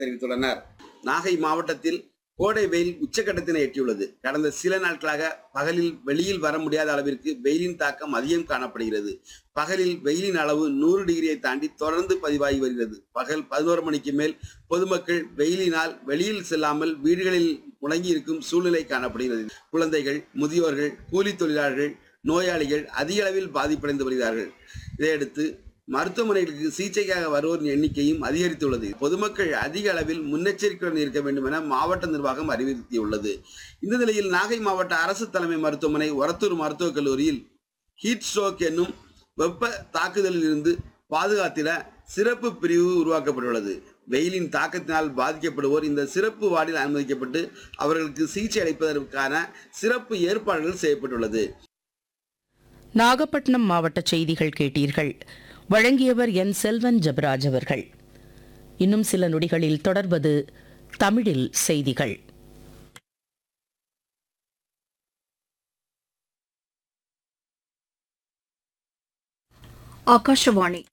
தெரிவித்துள்ளனர் நாகை மாவட்டத்தில் கோடை வெயில் உச்சக்கட்டத்தினை எட்டியுள்ளது கடந்த சில நாட்களாக பகலில் வெளியில் வர முடியாத அளவிற்கு வெயிலின் தாக்கம் அதிகம் காணப்படுகிறது பகலில் வெயிலின் அளவு நூறு டிகிரியை தாண்டி தொடர்ந்து பதிவாகி வருகிறது பகல் பதினோரு மணிக்கு மேல் பொதுமக்கள் வெயிலினால் வெளியில் செல்லாமல் வீடுகளில் முடங்கி இருக்கும் சூழ்நிலை காணப்படுகிறது குழந்தைகள் முதியோர்கள் கூலி தொழிலாளர்கள் நோயாளிகள் அதிக அளவில் பாதிப்படைந்து வருகிறார்கள் இதையடுத்து மருத்துவமனைகளுக்கு சிகிச்சைக்காக வருவோரின் எண்ணிக்கையும் அதிகரித்துள்ளது பொதுமக்கள் அதிக அளவில் முன்னெச்சரிக்கையுடன் இருக்க வேண்டும் என மாவட்ட நிர்வாகம் அறிவுறுத்தியுள்ளது இந்த நிலையில் நாகை மாவட்ட அரசு தலைமை மருத்துவமனை ஒரத்தூர் மருத்துவக் கல்லூரியில் ஹீட் ஸ்ட்ரோக் என்னும் வெப்ப தாக்குதலில் இருந்து பாதுகாத்திட சிறப்பு பிரிவு உருவாக்கப்பட்டுள்ளது வெயிலின் தாக்கத்தினால் பாதிக்கப்படுவோர் இந்த சிறப்பு வார்டில் அனுமதிக்கப்பட்டு அவர்களுக்கு சிகிச்சை அளிப்பதற்கான சிறப்பு ஏற்பாடுகள் செய்யப்பட்டுள்ளது நாகப்பட்டினம் மாவட்ட செய்திகள் கேட்டீர்கள் வழங்கியவர் என் செல்வன் ஜபராஜ் அவர்கள் இன்னும் சில நொடிகளில் தொடர்வது தமிழில் செய்திகள் ಆಕಾಶವಾಣಿ